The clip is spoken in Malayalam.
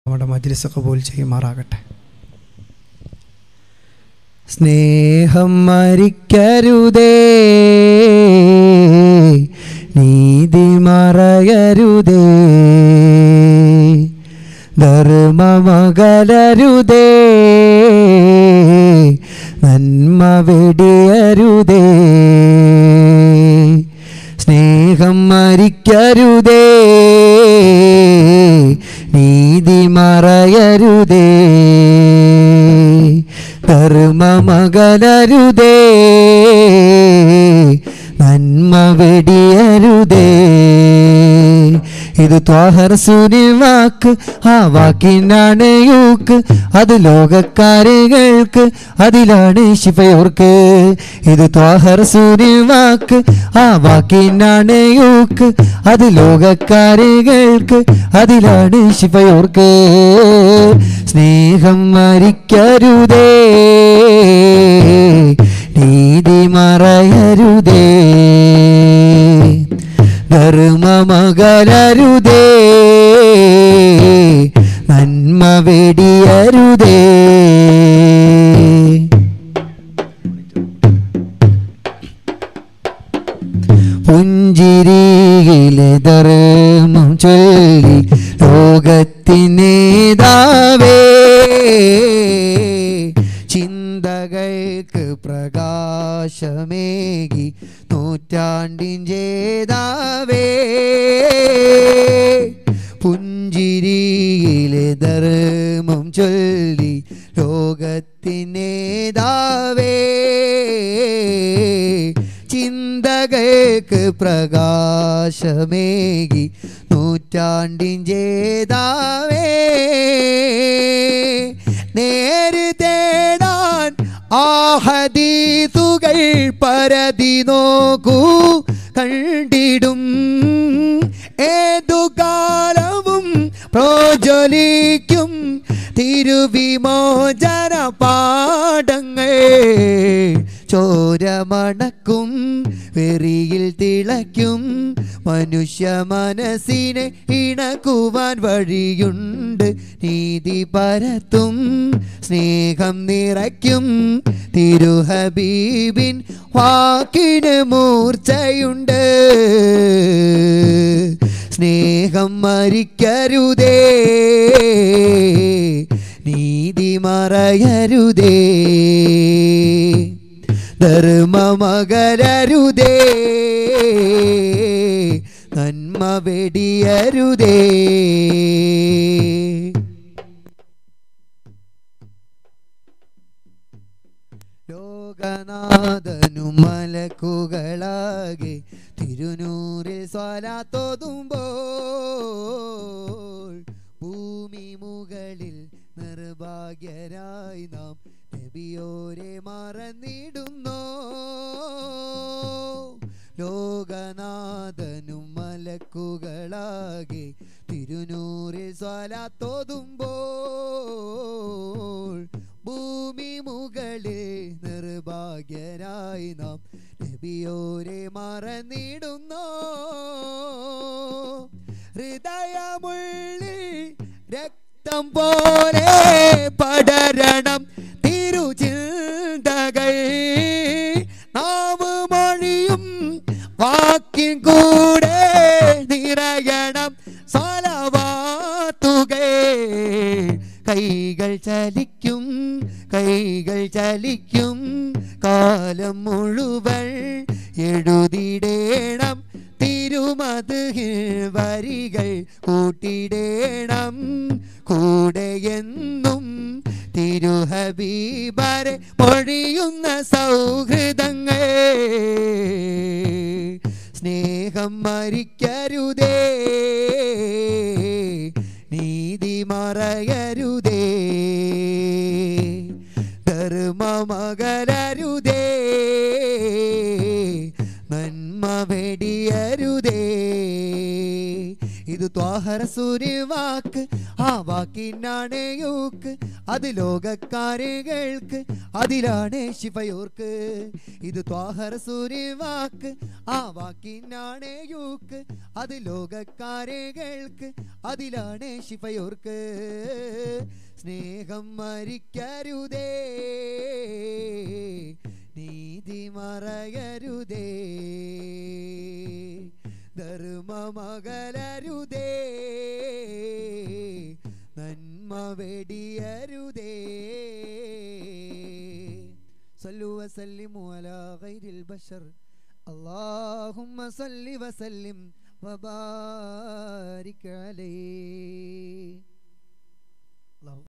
നമ്മുടെ മജ്ലിസ് കബൂൽ ചെയ്യുമാറാകട്ടെ സ്നേഹം മരിക്കരുതേ നീതി മറയരുതേ ധർമ്മമകലരുതേ നന്മ വെടിയരുതേ സ്നേഹം മരിക്കരുതേ നീതി മറയരുതേ കർമ്മമകലരുതേ നന്മ വെടിയരുതേ ഇത് ത്വാഹർസുനി വാക്ക് ആ വാക്കിനാണ് യൂക്ക് അത് ലോകക്കാരുകൾക്ക് അതിലാണ് ശിഫയോർക്ക് ഇത് ത്വാഹർസുനി വാക്ക് ആ വാക്കിനാണ് യൂക്ക് അത് ലോകക്കാരുകൾക്ക് അതിലാണ് ശിഫയോർക്ക് സ്നേഹം മരിക്കരുതേ നീതി മറയരുതേ ധർമ്മമകലരുതേ നന്മ വെടിയരുതേ പുഞ്ചിരിയിലെ ധർമ്മം ചൊല്ലി ലോകത്തിനേതാവേ ചിന്തകൾക്ക് പ്രകാശമേകി നൂറ്റാണ്ടിൻ ജേതാവേ പുഞ്ചിരിയിലെ ധർമ്മം ചൊല്ലി ലോകത്തിനേതാവേ ചിന്തകൾക്ക് പ്രകാശമേകി നൂറ്റാണ്ടിൻ ജേതാവേ നേര് തേടാൻ ആഹദീസുകൾ പരതി നോക്കൂ കണ്ടിടും ഏതു കാലവും പ്രോജ്വലിക്കും തിരുവിമോചന പാടങ്ങൾ ചോരമണക്കും വെറിയിൽ തിളയ്ക്കും മനുഷ്യ മനസ്സിനെ ഇണക്കുവാൻ വഴിയുണ്ട് നീതി പരത്തും സ്നേഹം നിറയ്ക്കും തിരുഹബീബിൻ വാക്കിന് മൂർച്ചയുണ്ട് സ്നേഹം മരിക്കരുതേ നീതി മറയരുതേ ധർമ്മമകലരുതേ നന്മ വെടിയരുതേ ലോകനാഥനും മലക്കുകളാകെ തിരുനൂറിൽ സ്വലാത്തോതുമ്പോൾ ഭൂമി മുകളിൽ നിർഭാഗ്യരായി നാം നബിയോരെ മറന്നിടുന്നോ ലോകനാഥനും മലക്കുകളാകെ തിരുനൂറിൽ സ്വലാത്തോതുമ്പോൾ ഭൂമി മുകളിൽ നിർഭാഗ്യരായി നാം നബിയോരെ മറന്നിടുന്നോ ഹൃദയമുള്ളിൽ രക്തം പോലെ പടരണം തിരുചിന്തകൾ നാമമൊഴിയും വാക്കിൻ കൂടെ നിറയണം സലവാത്തുകേ കൈകൾ ചലിക്കും കൈകൾ ചലിക്കും കാലം മുഴുവൻ എഴുതിടേണം തിരുമത് വരികൾ കൂട്ടിടേണം കൂടെ എന്നും തിരുഹബീബരെ പൊഴിയുന്ന സൗഹൃദങ്ങൾ സ്നേഹം മരിക്കരുതേ നീതി മറയരുതേ ധർമ്മമകലരുതേ നന്മ വെടിയരുതേ ഇത് ത്വാഹരസൂര്യ വാക്ക് ആ വാക്കിനാണ് യൂക്ക് അത് ലോകക്കാരികൾക്ക് അതിലാണ് ശിഫയോർക്ക് ഇത് ത്വാഹരസൂര്യ വാക്ക് ആ വാക്കിനാണ് യൂക്ക് അത് ലോകക്കാരികൾക്ക് അതിലാണ് ശിഫയോർക്ക് സ്നേഹം മരിക്കരുതേ നീതി മറയരുതേ ധർമ്മമകലരുതേ നന്മ വെടിയരുതേ صلوا وسلموا على غير البشر اللهم صل وسلم وبارك عليه